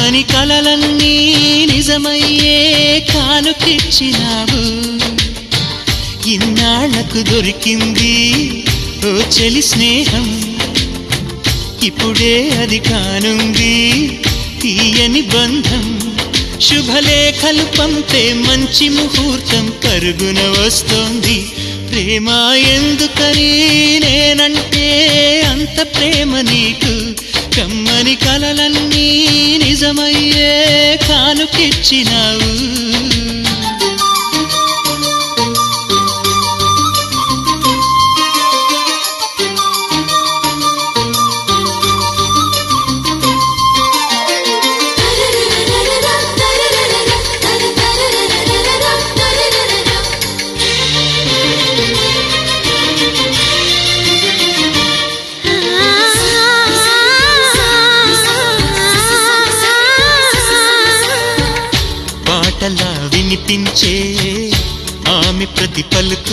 కమ్మని కలలన్నీ నిజమయ్యే కానుకిచ్చినావు ఇన్నాళ్లకు దొరికింది ఓ చెలి స్నేహం ఇప్పుడే అది కానుంది తీయని బంధం శుభలేఖలు పంపే మంచి ముహూర్తం పరుగున వస్తోంది ప్రేమ ఎందుకని నేనంటే అంత ప్రేమ నీకు కమ్మని కలలన్నీ నిజమయ్యే కానుకిచ్చినావు పాటలా వినిపించే ఆమె ప్రతి పలుకు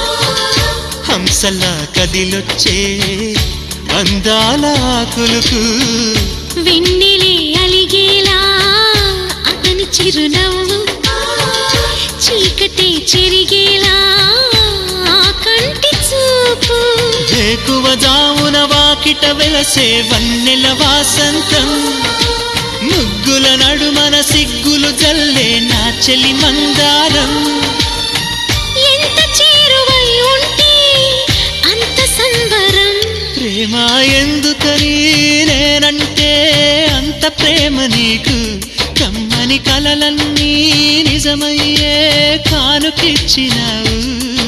హంసలా కదిలొచ్చే అందాల ఆకులకు వెన్నెలే అలిగేలా అతని చిరునవ్వు చీకటే చెరిగేలా ఆ కంటి చూపు వేకువ జామున వాకిట వెలసే వన్నెల వాసంతం ముగ్గుల నడుమన సిగ్గులు జల్లే నా చెలి మందారం ఎంత చేరువై ఉంటే అంత సంబరం ప్రేమ ఎందుకని నేనంటే అంత ప్రేమ నీకు కమ్మని కలలన్నీ నిజమయ్యే కానుకిచ్చినావు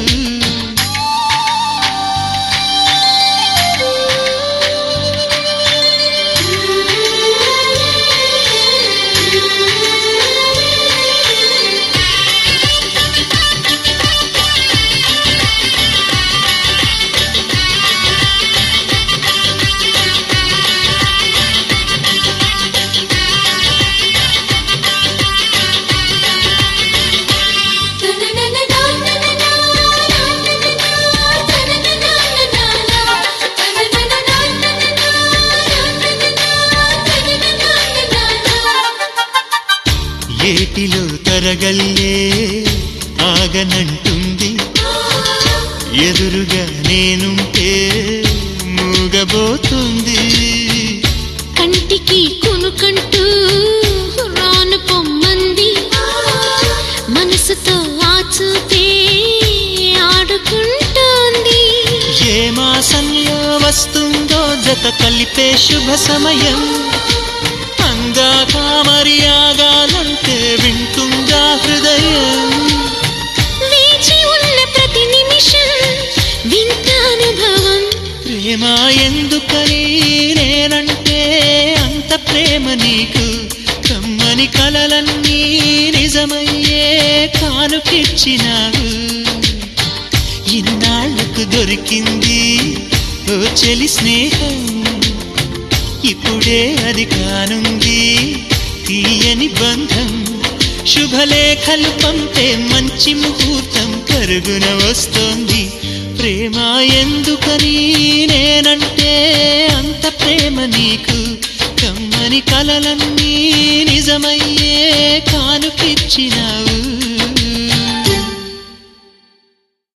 ఏటిలో తరగల్లే ఆగనంటుంది ఎదురుగా నేనుంటే మూగబోతుంది కంటికి కునుకంటూ రాను పొమ్మంది మనసుతో ఆచూతే ఆడుకుంటోంది ఏ మాసంలో వస్తుందో జత కలిపే శుభ సమయం అందాక మరి ఆగాలంటే వింటుందా హృదయం వేచి ఉన్న ప్రతి నిమిషం వింత అనుభవం ప్రేమ ఎందుకని నేనంటే అంత ప్రేమ నీకు కమ్మని కలలన్నీ నిజమయ్యే కానుకిచ్చినావు ఇన్నాళ్లకు దొరికింది ఓ చెలి స్నేహం ఇప్పుడే అది కానుంది తీయని బంధం శుభలేఖలు పంపే మంచి ముహూర్తం కరుగున వస్తోంది ప్రేమ ఎందుకని నేనంటే అంత ప్రేమ నీకు కమ్మని కలలన్నీ నిజమయ్యే కానుకిచ్చినావు